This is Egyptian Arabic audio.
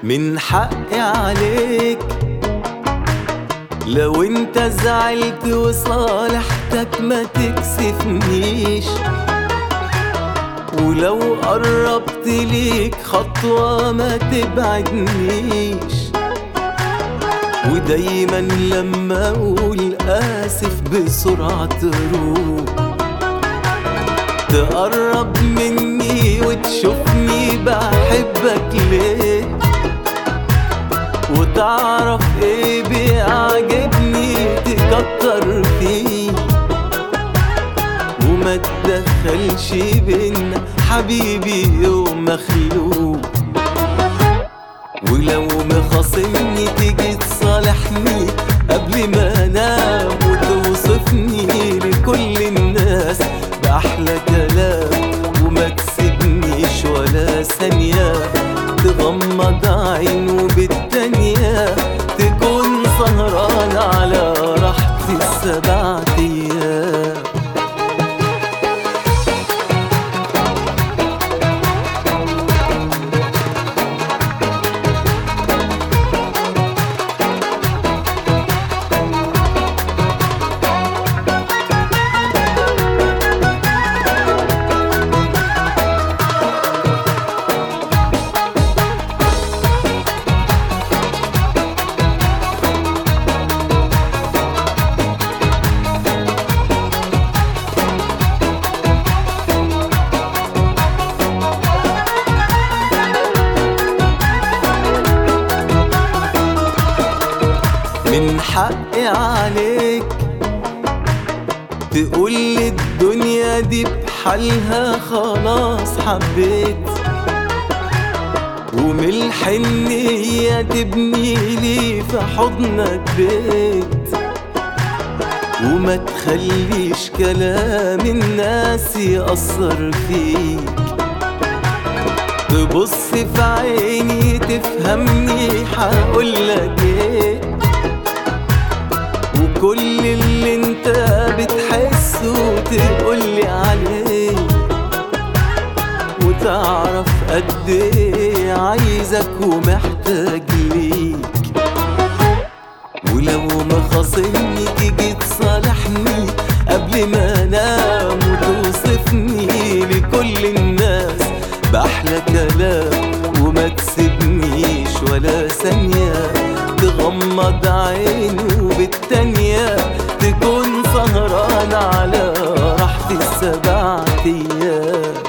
من حقي عليك لو انت زعلت وصالحتك ما تكسفنيش ولو قربت ليك خطوة ما تبعدنيش ودايما لما اقول اسف بسرعة تروح تقرب مني وتشوفني بحبك ليه وتعرف ايه بيعجبني تكتر فيه وما تدخلش بينا حبيبي يوم مخلوق ولو مخاصمني تيجي تصالحني قبل ما انام وتوصفني لكل الناس بأحلى كلام وما تسيبنيش ولا ثانية تغمض عين وبالتانية تكون سهران على راحتي السبع أيام من حقي عليك تقول لي الدنيا دي بحالها خلاص حبيت ومن الحنية تبني لي في حضنك بيت وما تخليش كلام الناس يأثر فيك تبص في عيني تفهمني هقولك ايه وكل اللي انت بتحسه تقولي عليه وتعرف قد ايه عايزك ومحتاج ليك ولو ما خاصمني تيجي تصالحني قبل ما انام وتوصفني لكل الناس بأحلى كلام وما تسيبنيش ولا ثانية تغمض عين وبالتانية تكون سهران على راحتي السبع أيام